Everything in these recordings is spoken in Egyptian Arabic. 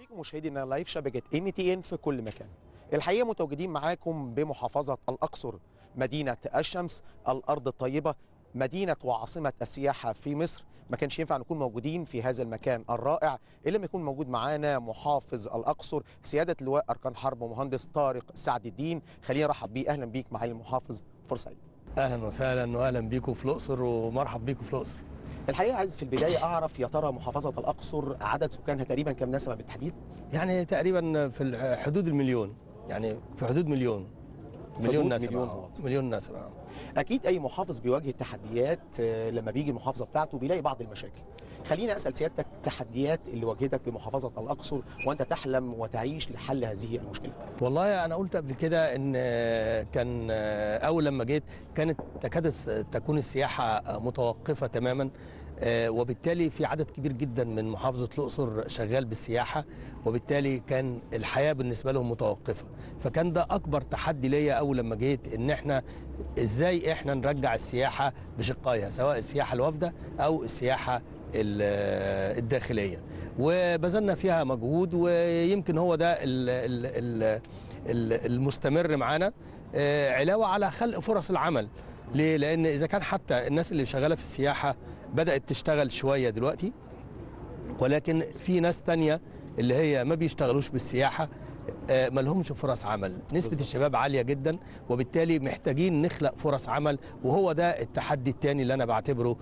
بكم مشاهدينا لايف شبكه ان تي ان في كل مكان. الحقيقه متواجدين معاكم بمحافظه الاقصر مدينه الشمس الارض الطيبه مدينه وعاصمه السياحه في مصر ما كانش ينفع نكون موجودين في هذا المكان الرائع الا لما يكون موجود معانا محافظ الاقصر سياده اللواء اركان حرب مهندس طارق سعد الدين خلينا نرحب بيه اهلا بيك معالي المحافظ فرصه سعيده اهلا وسهلا واهلا بيكم في الاقصر ومرحب بيكم في الاقصر الحقيقه عايز في البدايه اعرف يا ترى محافظه الاقصر عدد سكانها تقريبا كم نسمه بالتحديد يعني تقريبا في حدود المليون يعني في حدود مليون مليون حدود نسمه مليون آه، مواطن. مليون نسمه آه. اكيد اي محافظ بيواجه تحديات آه، لما بيجي المحافظه بتاعته بيلاقي بعض المشاكل خليني اسال سيادتك التحديات اللي واجهتك بمحافظه الاقصر وانت تحلم وتعيش لحل هذه المشكله والله انا قلت قبل كده ان آه، كان آه، اول لما جيت كانت تكاد الس- تكون السياحه آه، متوقفه تماما آه، وبالتالي في عدد كبير جدا من محافظه الاقصر شغال بالسياحه وبالتالي كان الحياه بالنسبه لهم متوقفه فكان ده اكبر تحدي ليا اول لما جيت ان احنا ازاي احنا نرجع السياحه بشقائها سواء السياحه الوافده او السياحه ال- الداخليه وبذلنا فيها مجهود ويمكن هو ده ال ال ال ال المستمر معانا آه، علاوه على خلق فرص العمل ليه؟ لان اذا كان حتى الناس اللي شغاله في السياحه بدات تشتغل شويه دلوقتي ولكن في ناس تانية اللي هي ما بيشتغلوش بالسياحه آه، ما لهمش فرص عمل نسبة بالظبط. الشباب عالية جدا وبالتالي محتاجين نخلق فرص عمل وهو ده التحدي التاني اللي أنا بعتبره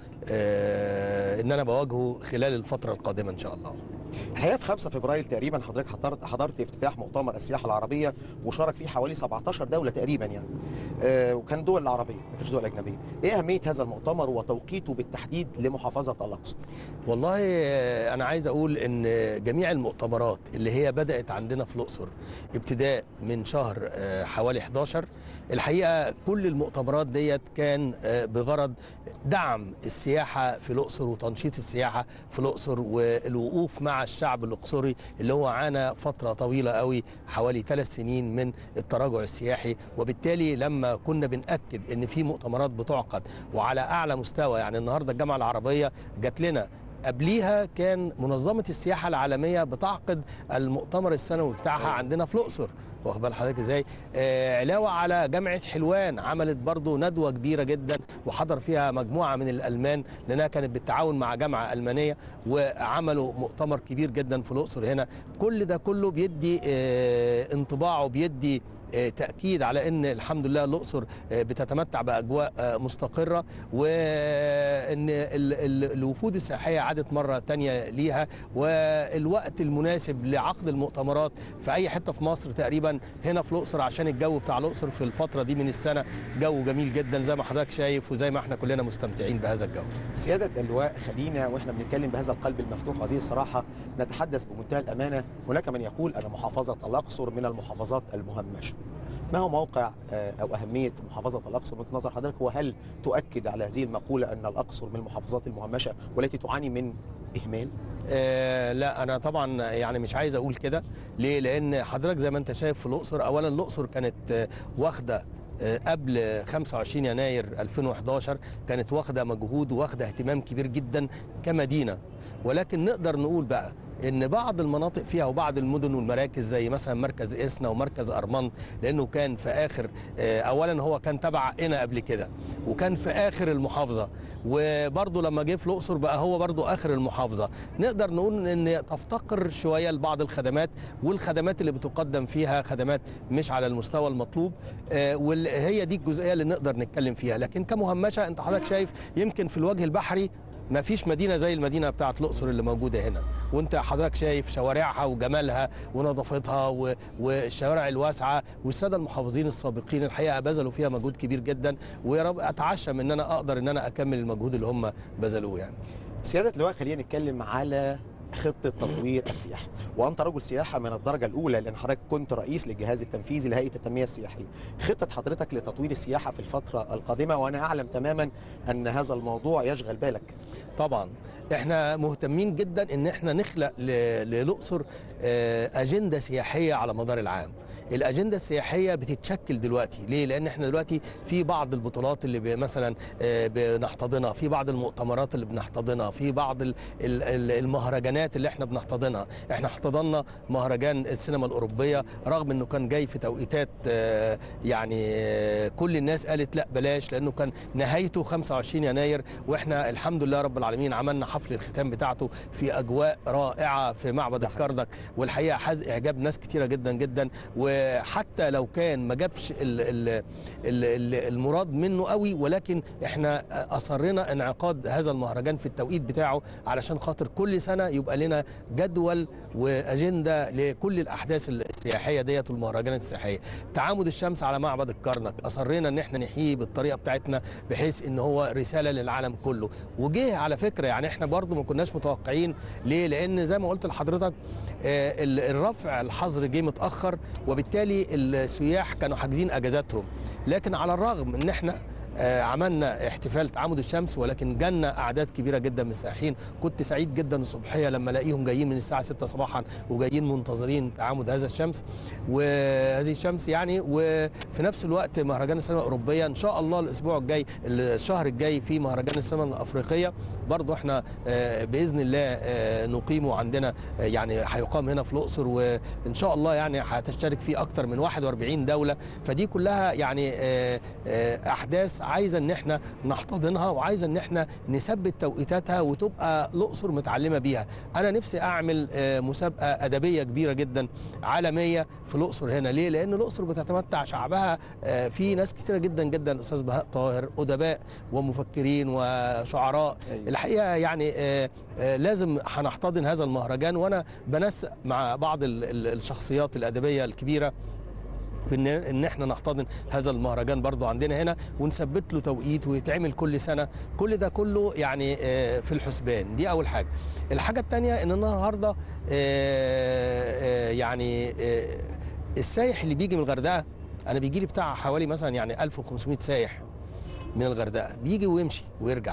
آه، إن أنا بواجهه خلال الفترة القادمة إن شاء الله الحقيقه في 5 فبراير تقريبا حضرتك حضرت حضرت افتتاح مؤتمر السياحه العربيه وشارك فيه حوالي 17 دوله تقريبا يعني آه وكان دول العربيه ما كانش دول اجنبيه ايه اهميه هذا المؤتمر وتوقيته بالتحديد لمحافظه الاقصر والله آه، أنا عايز أقول إن جميع المؤتمرات اللي هي بدأت عندنا في الأقصر ابتداء من شهر آه، حوالي 11 الحقيقة كل المؤتمرات ديت كان آه، بغرض دعم السياحة في الأقصر وتنشيط السياحة في الأقصر والوقوف مع الشعب الأقصري اللي هو عانى فترة طويلة قوي حوالي ثلاث سنين من التراجع السياحي وبالتالي لما كنا بنأكد إن في مؤتمرات بتعقد وعلى أعلى مستوى يعني النهاردة الجامعة العربية جات لنا قبليها كان منظمة السياحة العالمية بتعقد المؤتمر السنوي بتاعها عندنا في الأقصر واخد بال حضرتك ازاي؟ آه علاوة على جامعة حلوان عملت برضو ندوة كبيرة جدا وحضر فيها مجموعة من الألمان لأنها كانت بالتعاون مع جامعة ألمانية وعملوا مؤتمر كبير جدا في الأقصر هنا كل ده كله بيدي آه انطباعه بيدي آه، تأكيد على أن الحمد لله الأقصر آه، بتتمتع بأجواء آه، مستقرة وأن ال- ال- الوفود السياحية عادت مرة تانية ليها والوقت المناسب لعقد المؤتمرات في أي حتة في مصر تقريبا هنا في الأقصر عشان الجو بتاع الأقصر في الفترة دي من السنة جو جميل جدا زي ما حضرتك شايف وزي ما احنا كلنا مستمتعين بهذا الجو سياده اللواء خلينا واحنا بنتكلم بهذا القلب المفتوح وهذه الصراحه نتحدث بمنتهى الامانه هناك من يقول ان محافظه الاقصر من المحافظات المهمشه ما هو موقع آه، او اهميه محافظه الاقصر من وجهة نظر حضرتك وهل تؤكد على هذه المقوله ان الاقصر من المحافظات المهمشه والتي تعاني من اهمال آه لا انا طبعا يعني مش عايز اقول كده ليه لان حضرتك زي ما انت شايف في الاقصر اولا الاقصر كانت آه، واخده آه، قبل 25 يناير 2011 كانت واخده مجهود واخده اهتمام كبير جدا كمدينه ولكن نقدر نقول بقى ان بعض المناطق فيها وبعض المدن والمراكز زي مثلا مركز اسنا ومركز ارمان لانه كان في اخر آه، اولا هو كان تبع قنا قبل كده وكان في اخر المحافظه وبرضه لما جه في الاقصر بقى هو برضه اخر المحافظه نقدر نقول ان تفتقر شويه لبعض الخدمات والخدمات اللي بتقدم فيها خدمات مش على المستوى المطلوب آه، وهي دي الجزئيه اللي نقدر نتكلم فيها لكن كمهمشه انت حضرتك شايف يمكن في الوجه البحري ما فيش مدينه زي المدينه بتاعه الاقصر اللي موجوده هنا وانت حضرتك شايف شوارعها وجمالها ونظافتها و- والشوارع الواسعه والساده المحافظين السابقين الحقيقه بذلوا فيها مجهود كبير جدا ويا رب اتعشم ان انا اقدر ان انا اكمل المجهود اللي هم بذلوه يعني سياده اللواء خلينا نتكلم على خطه تطوير السياحه وانت رجل سياحه من الدرجه الاولى لان حضرتك كنت رئيس للجهاز التنفيذي لهيئه التنميه السياحيه خطه حضرتك لتطوير السياحه في الفتره القادمه وانا اعلم تماما ان هذا الموضوع يشغل بالك طبعا احنا مهتمين جدا ان احنا نخلق ل- للاقصر آه، اجنده سياحيه على مدار العام الاجنده السياحيه بتتشكل دلوقتي ليه لان احنا دلوقتي في بعض البطولات اللي ب- مثلا آه، بنحتضنها في بعض المؤتمرات اللي بنحتضنها في بعض ال- ال- ال- المهرجانات المهرجانات اللي احنا بنحتضنها احنا احتضننا مهرجان السينما الاوروبيه رغم انه كان جاي في توقيتات آه، يعني آه، كل الناس قالت لا بلاش لانه كان نهايته 25 يناير واحنا الحمد لله رب العالمين عملنا حفل الختام بتاعته في اجواء رائعه في معبد الكردك والحقيقه حاز اعجاب ناس كتيره جدا جدا وحتى لو كان ما جابش ال ال ال ال المراد منه قوي ولكن احنا اصرنا انعقاد هذا المهرجان في التوقيت بتاعه علشان خاطر كل سنه يبقى لنا جدول واجنده لكل الاحداث السياحيه ديت والمهرجانات السياحيه تعامد الشمس على معبد الكرنك اصرينا ان احنا نحييه بالطريقه بتاعتنا بحيث ان هو رساله للعالم كله وجه على فكره يعني احنا برضو ما كناش متوقعين ليه لان زي ما قلت لحضرتك آه، ال- الرفع الحظر جه متاخر وبالتالي السياح كانوا حاجزين اجازاتهم لكن على الرغم ان احنا آه، عملنا احتفال تعامد الشمس ولكن جالنا اعداد كبيره جدا من السائحين كنت سعيد جدا الصبحيه لما الاقيهم جايين من الساعه 6 صباحا وجايين منتظرين تعامد هذا الشمس وهذه الشمس يعني وفي نفس الوقت مهرجان السينما الاوروبيه ان شاء الله الاسبوع الجاي الشهر الجاي في مهرجان السينما الافريقيه برضو احنا آه، باذن الله آه، نقيمه عندنا آه، يعني هيقام هنا في الاقصر وان شاء الله يعني هتشترك فيه اكتر من 41 دوله فدي كلها يعني آه، آه، احداث عايزه ان احنا نحتضنها وعايزه ان احنا نثبت توقيتاتها وتبقى الاقصر متعلمه بيها انا نفسي اعمل آه، مسابقه ادبيه كبيره جدا عالميه في الاقصر هنا ليه لان الاقصر بتتمتع شعبها آه، في ناس كتيره جدا جدا استاذ بهاء طاهر ادباء ومفكرين وشعراء أيوة. الحقيقه يعني آه، آه، لازم هنحتضن هذا المهرجان وانا بنسق مع بعض ال- ال- الشخصيات الادبيه الكبيره في ان ان احنا نحتضن هذا المهرجان برضو عندنا هنا ونثبت له توقيت ويتعمل كل سنه كل ده كله يعني آه، في الحسبان دي اول حاجه الحاجه الثانيه ان النهارده آه، آه، يعني آه، السايح اللي بيجي من الغردقه انا بيجي لي بتاع حوالي مثلا يعني 1500 سايح من الغردقه بيجي ويمشي ويرجع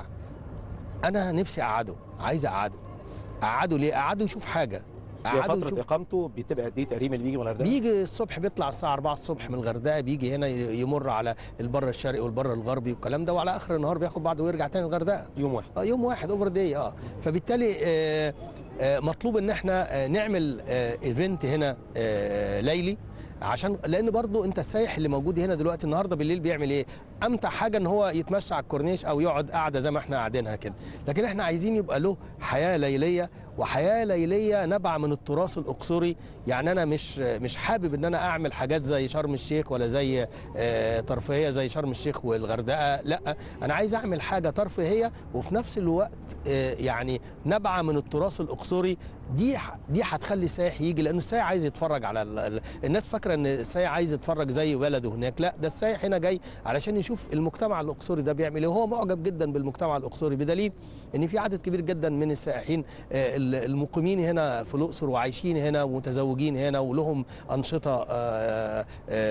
انا نفسي اقعده عايز اقعده اقعده ليه اقعده يشوف حاجه هي اقعده فتره يشوف اقامته بتبقى قد ايه تقريبا اللي بيجي من الغردقه بيجي الصبح بيطلع الساعة 4 الصبح من الغردقة بيجي هنا ي- يمر على البر الشرقي والبر الغربي والكلام ده وعلى آخر النهار بياخد بعضه ويرجع تاني الغردقة يوم واحد اه يوم واحد اوفر داي اه فبالتالي آه آه مطلوب ان احنا آه نعمل آه ايفنت هنا آه ليلي عشان لان برضو انت السايح اللي موجود هنا دلوقتي النهارده بالليل بيعمل ايه امتع حاجه ان هو يتمشى على الكورنيش او يقعد قاعده زي ما احنا قاعدينها كده لكن احنا عايزين يبقى له حياه ليليه وحياه ليليه نبع من التراث الاقصري يعني انا مش مش حابب ان انا اعمل حاجات زي شرم الشيخ ولا زي آه، ترفيهيه زي شرم الشيخ والغردقه لا انا عايز اعمل حاجه ترفيهيه وفي نفس الوقت آه، يعني نبعه من التراث الاقصري دي ح- دي هتخلي السائح يجي لان السائح عايز يتفرج على ال- ال- الناس فاكره ان السائح عايز يتفرج زي بلده هناك لا ده السائح هنا جاي علشان يشوف المجتمع الاقصري ده بيعمل ايه وهو معجب جدا بالمجتمع الاقصري بدليل ان في عدد كبير جدا من السائحين آه، ال- المقيمين هنا في الاقصر وعايشين هنا ومتزوجين هنا ولهم انشطه آه،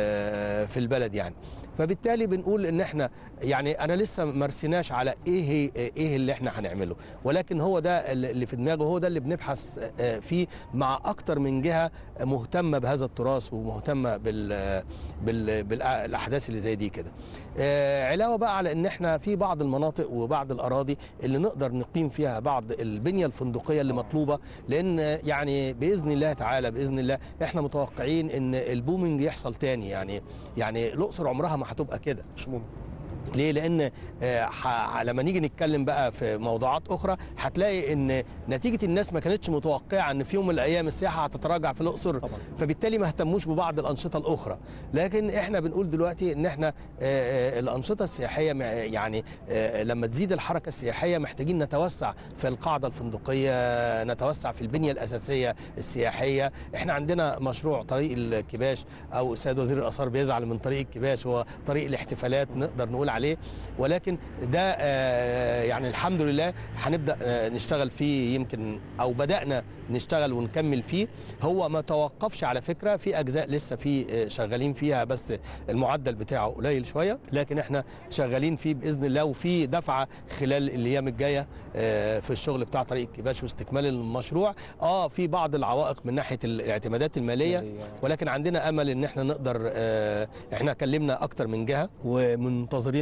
آه، في البلد يعني فبالتالي بنقول ان احنا يعني انا لسه ما رسيناش على ايه هي ايه اللي احنا هنعمله ولكن هو ده اللي في دماغه هو ده اللي بنبحث آه، فيه مع اكتر من جهه مهتمه بهذا التراث ومهتمه بال بال بالاحداث اللي زي دي كده آه، علاوه بقى على ان احنا في بعض المناطق وبعض الاراضي اللي نقدر نقيم فيها بعض البنيه الفندقيه اللي مطلوبه لان يعني باذن الله تعالى باذن الله احنا متوقعين ان البومنج يحصل تاني يعني يعني الاقصر عمرها ما هتبقى كده مش ممكن ليه؟ لأن آه، ح- لما نيجي نتكلم بقى في موضوعات أخرى هتلاقي إن نتيجة الناس ما كانتش متوقعة إن في يوم من الأيام السياحة هتتراجع في الأقصر طبعا فبالتالي ما اهتموش ببعض الأنشطة الأخرى لكن إحنا بنقول دلوقتي إن إحنا آه، آه، الأنشطة السياحية مع- يعني آه، لما تزيد الحركة السياحية محتاجين نتوسع في القاعدة الفندقية نتوسع في البنية الأساسية السياحية إحنا عندنا مشروع طريق الكباش أو السيد وزير الآثار بيزعل من طريق الكباش هو طريق الاحتفالات نقدر نقول عليه ولكن ده آه، يعني الحمد لله هنبدا آه، نشتغل فيه يمكن او بدانا نشتغل ونكمل فيه هو ما توقفش على فكره في اجزاء لسه في آه، شغالين فيها بس المعدل بتاعه قليل شويه لكن احنا شغالين فيه باذن الله وفي دفعه خلال الايام الجايه آه، في الشغل بتاع طريق الكباش واستكمال المشروع اه في بعض العوائق من ناحيه الاعتمادات الماليه ولكن عندنا امل ان احنا نقدر آه، احنا كلمنا اكتر من جهه ومنتظرين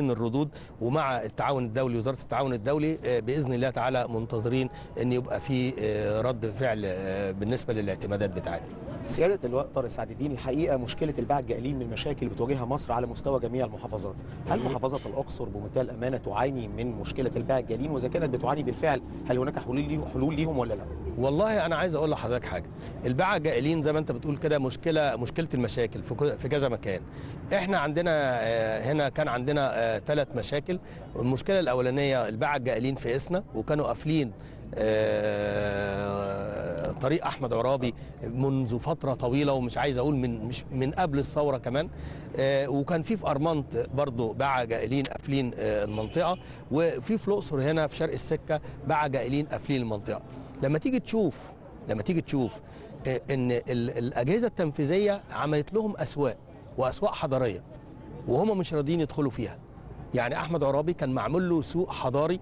من الردود ومع التعاون الدولي وزاره التعاون الدولي آه، باذن الله تعالى منتظرين ان يبقى في آه، رد فعل آه، بالنسبه للاعتمادات بتاعتنا سياده اللواء طارق سعد الدين الحقيقه مشكله الباعة الجائلين من المشاكل اللي بتواجهها مصر على مستوى جميع المحافظات هل محافظه الاقصر بمنتهى الامانه تعاني من مشكله الباعة الجائلين واذا كانت بتعاني بالفعل هل هناك حلول ليهم حلول ليهم ولا لا والله انا عايز اقول لحضرتك حاجه الباعة جائلين زي ما انت بتقول كده مشكله مشكله المشاكل في كو- في كذا مكان احنا عندنا آه، هنا كان عندنا ثلاث مشاكل المشكله الاولانيه الباعة الجائلين في اسنا وكانوا قافلين آه، طريق احمد عرابي منذ فتره طويله ومش عايز اقول من مش من قبل الثوره كمان آه، وكان في في ارمنت برضو باعة جائلين قافلين آه، المنطقه وفي في الاقصر هنا في شرق السكه باعة جائلين قافلين المنطقه لما تيجي تشوف لما تيجي تشوف آه، ان ال- الاجهزه التنفيذيه عملت لهم اسواق واسواق حضاريه وهم مش راضيين يدخلوا فيها يعني احمد عرابي كان معمول له سوق حضاري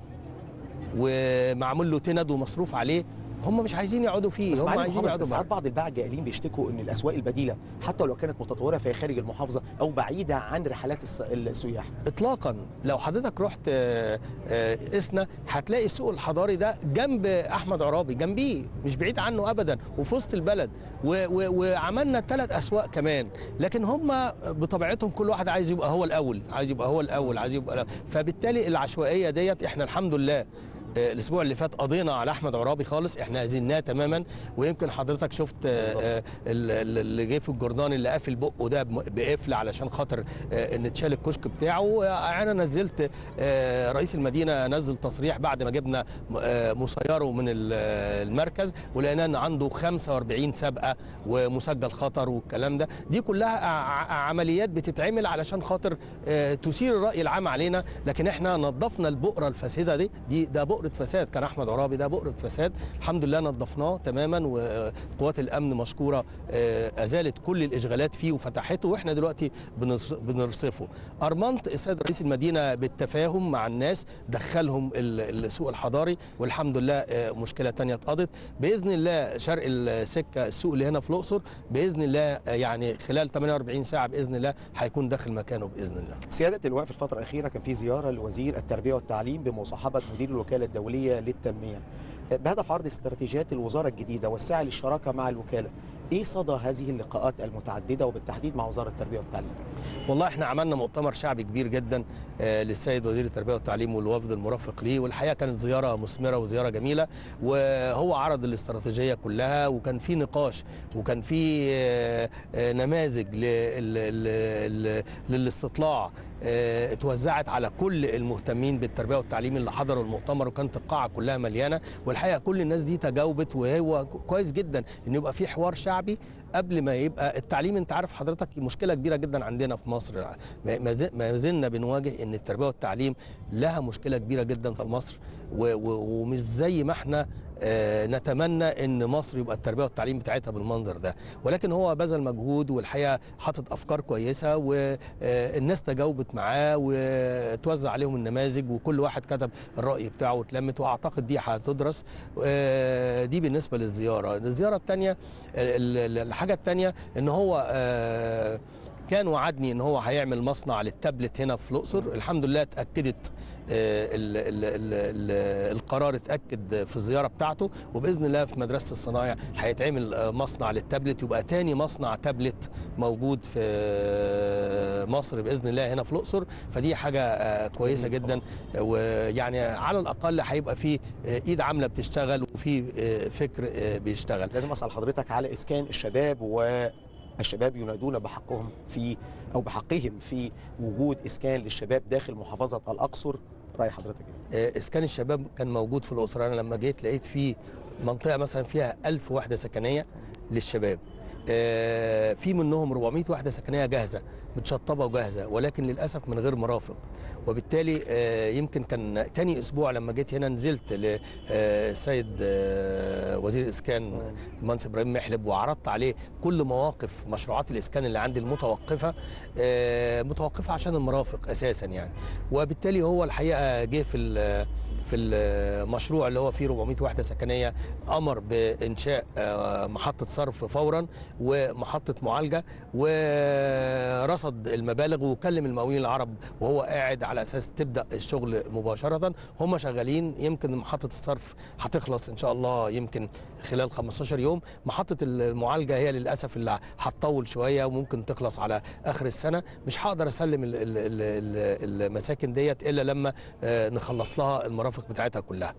ومعمول له تند ومصروف عليه هم مش عايزين يقعدوا فيه بس هم معالي عايزين المحافظ يقعدوا بس ساعات معاه. بعض الباعة الجائلين بيشتكوا ان الاسواق البديله حتى لو كانت متطوره فهي خارج المحافظه او بعيده عن رحلات الس- السياح اطلاقا لو حضرتك رحت آه، آه، اسنا هتلاقي السوق الحضاري ده جنب احمد عرابي جنبيه مش بعيد عنه ابدا وفي وسط البلد و- و- وعملنا ثلاث اسواق كمان لكن هم بطبيعتهم كل واحد عايز يبقى هو الاول عايز يبقى هو الاول عايز يبقى الأول. فبالتالي العشوائيه ديت احنا الحمد لله آه، الاسبوع اللي فات قضينا على احمد عرابي خالص احنا هزيناه تماما ويمكن حضرتك شفت آه، آه، ال- ال- اللي جه في الجردان اللي قافل بقه ده بم- بقفل علشان خاطر آه، ان اتشال الكشك بتاعه آه، انا نزلت آه، رئيس المدينه نزل تصريح بعد ما جبنا آه، مسيره من ال- آه، المركز ولقينا ان عنده 45 سابقه ومسجل خطر والكلام ده دي كلها ع- ع- عمليات بتتعمل علشان خاطر آه، تثير الراي العام علينا لكن احنا نظفنا البؤره الفاسده دي دي ده بؤره فساد كان احمد عرابي ده بؤره فساد الحمد لله نظفناه تماما وقوات الامن مشكوره آه، ازالت كل الاشغالات فيه وفتحته واحنا دلوقتي بنص- بنرصفه ارمنت السيد رئيس المدينه بالتفاهم مع الناس دخلهم ال- السوق الحضاري والحمد لله آه، مشكله تانية اتقضت باذن الله شرق السكه السوق اللي هنا في الاقصر باذن الله آه، يعني خلال 48 ساعه باذن الله هيكون داخل مكانه باذن الله سيادة اللواء في الفترة الأخيرة كان في زيارة لوزير التربية والتعليم بمصاحبة مدير الوكالة الدولية للتنمية بهدف عرض استراتيجيات الوزارة الجديدة والسعي للشراكة مع الوكالة إيه صدى هذه اللقاءات المتعددة وبالتحديد مع وزارة التربية والتعليم والله احنا عملنا مؤتمر شعبي كبير جدا آه، للسيد وزير التربيه والتعليم والوفد المرافق ليه والحقيقه كانت زياره مثمره وزياره جميله وهو عرض الاستراتيجيه كلها وكان في نقاش وكان في آه، آه، نماذج لل- لل- لل- للاستطلاع آه، اتوزعت على كل المهتمين بالتربيه والتعليم اللي حضروا المؤتمر وكانت القاعه كلها مليانه والحقيقه كل الناس دي تجاوبت وهو كويس جدا ان يبقى في حوار شعبي قبل ما يبقى التعليم انت عارف حضرتك مشكله كبيره جدا عندنا في مصر ما- ما زل- ما زلنا بنواجه ان التربيه والتعليم لها مشكله كبيره جدا في مصر و- و- ومش زي ما احنا آه، نتمنى ان مصر يبقى التربيه والتعليم بتاعتها بالمنظر ده ولكن هو بذل مجهود والحقيقه حاطط افكار كويسه والناس تجاوبت معاه وتوزع عليهم النماذج وكل واحد كتب الراي بتاعه واتلمت واعتقد دي هتدرس آه، دي بالنسبه للزياره الزياره الثانيه الحاجه الثانيه ان هو آه، كان وعدني ان هو هيعمل مصنع للتابلت هنا في الاقصر الحمد لله اتاكدت آه، ال ال ال ال القرار اتاكد في الزياره بتاعته وباذن الله في مدرسه الصنايع هيتعمل آه، مصنع للتابلت يبقى تاني مصنع تابلت موجود في آه، مصر باذن الله هنا في الاقصر فدي حاجه آه، كويسه جميل جدا ويعني على الاقل هيبقى في آه، ايد عامله بتشتغل وفي آه، فكر آه، بيشتغل لازم أسأل حضرتك على إسكان الشباب والشباب ينادون بحقهم في أو بحقهم في وجود إسكان للشباب داخل محافظة الأقصر رأي حضرتك إيه؟ آه، اسكان الشباب كان موجود في الاقصر انا لما جيت لقيت في منطقه مثلا فيها ألف وحده سكنيه للشباب آه، في منهم 400 وحده سكنيه جاهزه متشطبه وجاهزه ولكن للاسف من غير مرافق وبالتالي آه، يمكن كان تاني اسبوع لما جيت هنا نزلت للسيد وزير الاسكان المهندس ابراهيم محلب وعرضت عليه كل مواقف مشروعات الاسكان اللي عندي المتوقفه آه، متوقفه عشان المرافق اساسا يعني وبالتالي هو الحقيقه جه في ال- في المشروع اللي هو فيه 400 وحده سكنيه امر بانشاء آه، محطه صرف فورا ومحطه معالجه ورصد المبالغ وكلم المقاولين العرب وهو قاعد على اساس تبدا الشغل مباشره هم شغالين يمكن محطه الصرف هتخلص ان شاء الله يمكن خلال 15 يوم محطه المعالجه هي للاسف اللي هتطول شويه وممكن تخلص على اخر السنه مش هقدر اسلم ال- ال- ال- المساكن ديت الا لما آه، نخلص لها المرافق بتاعتها كلها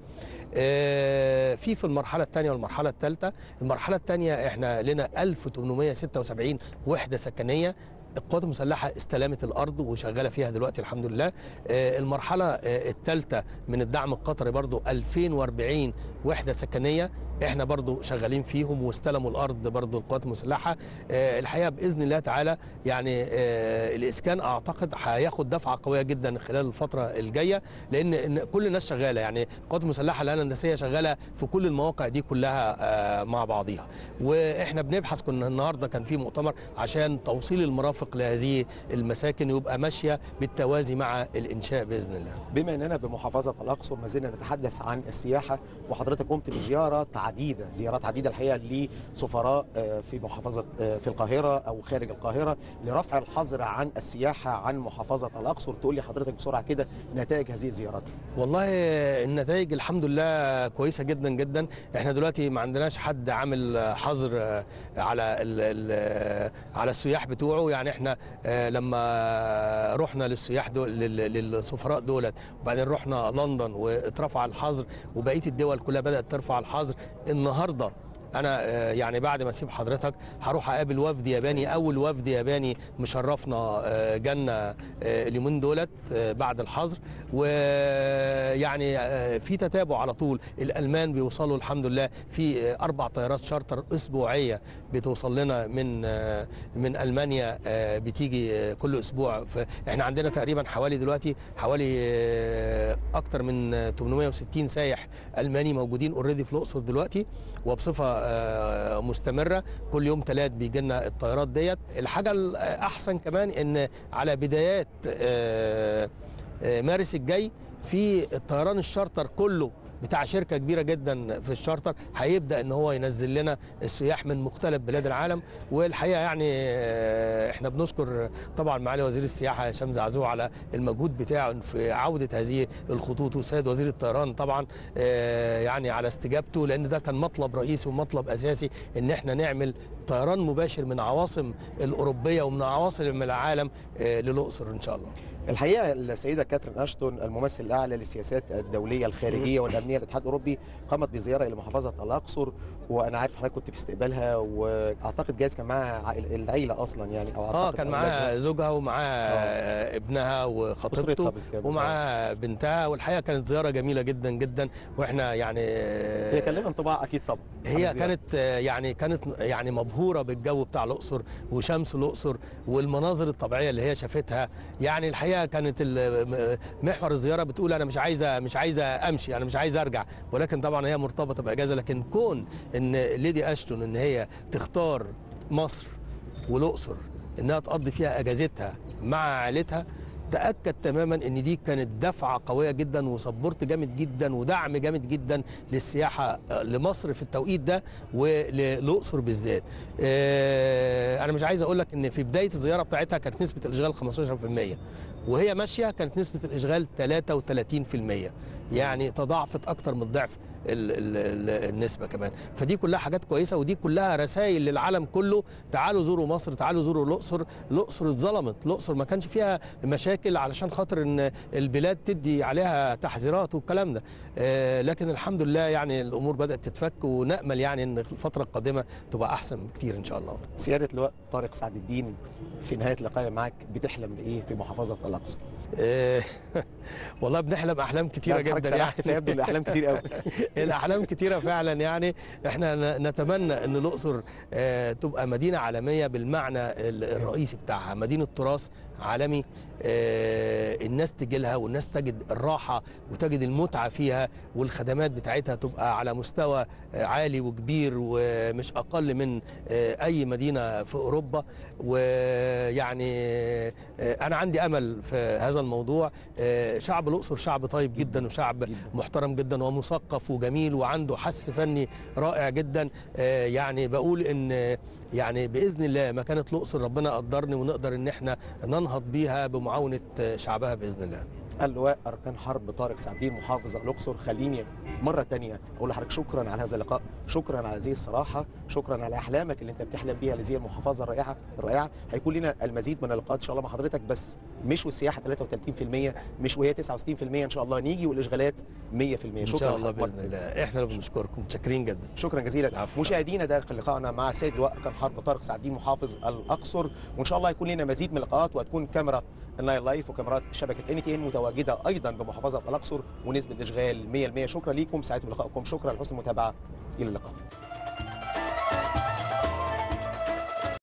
آه، في في المرحله الثانيه والمرحله الثالثه المرحله الثانيه احنا لنا 1876 وحده سكنيه القوات المسلحه استلمت الارض وشغاله فيها دلوقتي الحمد لله آه، المرحله الثالثه من الدعم القطري برضو 2040 وحده سكنيه احنا برضو شغالين فيهم واستلموا الارض برضو القوات المسلحه آه، الحقيقه باذن الله تعالى يعني آه، الاسكان اعتقد هياخد دفعه قويه جدا خلال الفتره الجايه لان إن كل الناس شغاله يعني القوات المسلحه الان الهندسيه شغاله في كل المواقع دي كلها آه، مع بعضيها واحنا بنبحث كنا النهارده كان في مؤتمر عشان توصيل المرافق لهذه المساكن يبقى ماشيه بالتوازي مع الانشاء باذن الله بما اننا بمحافظه الاقصر ما زلنا نتحدث عن السياحه وحضرتك قمت بزياره عديده زيارات عديده الحقيقه لسفراء آه، في محافظه آه، في القاهره او خارج القاهره لرفع الحظر عن السياحه عن محافظه الاقصر تقول لي حضرتك بسرعه كده نتائج هذه الزيارات والله النتائج الحمد لله كويسه جدا جدا احنا دلوقتي ما عندناش حد عامل حظر على ال ال على السياح بتوعه يعني احنا آه، لما رحنا للسياح دول لل- للسفراء دولت وبعدين رحنا لندن واترفع الحظر وبقيه الدول كلها بدات ترفع الحظر النهارده انا آه، يعني بعد ما اسيب حضرتك هروح اقابل وفد ياباني اول وفد ياباني مشرفنا آه، جالنا آه، اليومين دولت آه، بعد الحظر ويعني آه، في تتابع على طول الالمان بيوصلوا الحمد لله في آه، اربع طيارات شارتر اسبوعيه بتوصل لنا من آه، من المانيا آه، بتيجي آه، كل اسبوع احنا عندنا تقريبا حوالي دلوقتي حوالي آه، اكتر من آه، 860 سايح الماني موجودين اوريدي في الاقصر دلوقتي وبصفه آه، مستمره كل يوم ثلاث بيجي لنا الطيارات ديت الحاجه الاحسن كمان ان على بدايات آه، آه، مارس الجاي في الطيران الشارتر كله بتاع شركه كبيره جدا في الشارتر هيبدا ان هو ينزل لنا السياح من مختلف بلاد العالم والحقيقه يعني آه، احنا بنشكر طبعا معالي وزير السياحه هشام زعزوع على المجهود بتاعه في عوده هذه الخطوط والسيد وزير الطيران طبعا آه، يعني على استجابته لان ده كان مطلب رئيسي ومطلب اساسي ان احنا نعمل طيران مباشر من عواصم الاوروبيه ومن عواصم العالم آه، للاقصر ان شاء الله الحقيقه السيده كاترين اشتون الممثل الاعلى للسياسات الدوليه الخارجيه والامنيه للاتحاد الاوروبي قامت بزياره الى محافظه الاقصر وانا عارف حضرتك كنت في استقبالها واعتقد جايز كان معاها عائل- العيله اصلا يعني او اه أعتقد كان أولادها. معاها زوجها ومعاها آه. ابنها أسرتها وخطيبته بالكامل. ومعاها بنتها والحقيقه كانت زياره جميله جدا جدا واحنا يعني هي كان لها انطباع اكيد طبعا عن هي الزيارة. كانت آه، يعني كانت يعني مبهوره بالجو بتاع الاقصر وشمس الاقصر والمناظر الطبيعيه اللي هي شافتها يعني الحقيقه كانت ال- م- محور الزياره بتقول انا مش عايزه مش عايزه امشي انا مش عايزه ارجع ولكن طبعا هي مرتبطه باجازه لكن كون ان ليدي اشتون ان هي تختار مصر والاقصر انها تقضي فيها اجازتها مع عائلتها تاكد تماما ان دي كانت دفعه قويه جدا وسبورت جامد جدا ودعم جامد جدا للسياحه آه، لمصر في التوقيت ده وللاقصر بالذات آه، انا مش عايز اقول لك ان في بدايه الزياره بتاعتها كانت نسبه الاشغال 15% وهي ماشيه كانت نسبه الاشغال 33% يعني تضاعفت اكتر من ضعف ال ال ال النسبه كمان فدي كلها حاجات كويسه ودي كلها رسائل للعالم كله تعالوا زوروا مصر تعالوا زوروا الاقصر الاقصر اتظلمت الاقصر ما كانش فيها مشاكل علشان خاطر ان البلاد تدي عليها تحذيرات والكلام ده آه، لكن الحمد لله يعني الامور بدات تتفك ونامل يعني ان الفتره القادمه تبقى احسن بكتير ان شاء الله سياده اللواء طارق سعد الدين في نهايه لقائي معاك بتحلم بايه في محافظه الاقصر؟ آه، والله بنحلم احلام كتيره يعني حضرتك جدا سرحت فيبدو الاحلام كتير قوي الاحلام كتيره فعلا يعني احنا ن- نتمنى ان الاقصر آه، تبقى مدينه عالميه بالمعنى ال- الرئيسي بتاعها مدينه تراث عالمي آه، الناس تجي لها والناس تجد الراحه وتجد المتعه فيها والخدمات بتاعتها تبقى على مستوى آه، عالي وكبير ومش اقل من آه، اي مدينه في اوروبا ويعني آه، انا عندي امل في هذا الموضوع آه، شعب الاقصر شعب طيب جدا وشعب جداً. محترم جدا ومثقف وجميل وعنده حس فني رائع جدا آه، يعني بقول ان يعني باذن الله مكانه الاقصر ربنا قدرني ونقدر ان احنا ننهض بيها بمعاونه آه، شعبها باذن الله اللواء أركان حرب طارق سعدين محافظ الأقصر خليني مرة تانية أقول لحضرتك شكرا على هذا اللقاء شكرا على هذه الصراحة شكرا على أحلامك اللي أنت بتحلم بيها لهذه المحافظة الرائعة الرائعة هيكون لنا المزيد من اللقاءات إن شاء الله مع حضرتك بس مش والسياحة 33% مش وهي 69% إن شاء الله نيجي والإشغالات 100% ان شكرا شاء الله لحضرتك مرة باذن الله احنا اللي بنشكركم متشكرين جدا شكرا جزيلا العفو. مشاهدينا ده كان لقائنا مع سيد اللواء اركان حرب طارق سعدين محافظ الاقصر وان شاء الله يكون لنا مزيد من اللقاءات وهتكون كاميرا النايل لايف وكاميرات شبكه ان تي ان متواجده ايضا بمحافظه الاقصر ونسبه اشغال 100% شكرا ليكم سعدت بلقائكم شكرا لحسن المتابعه الى اللقاء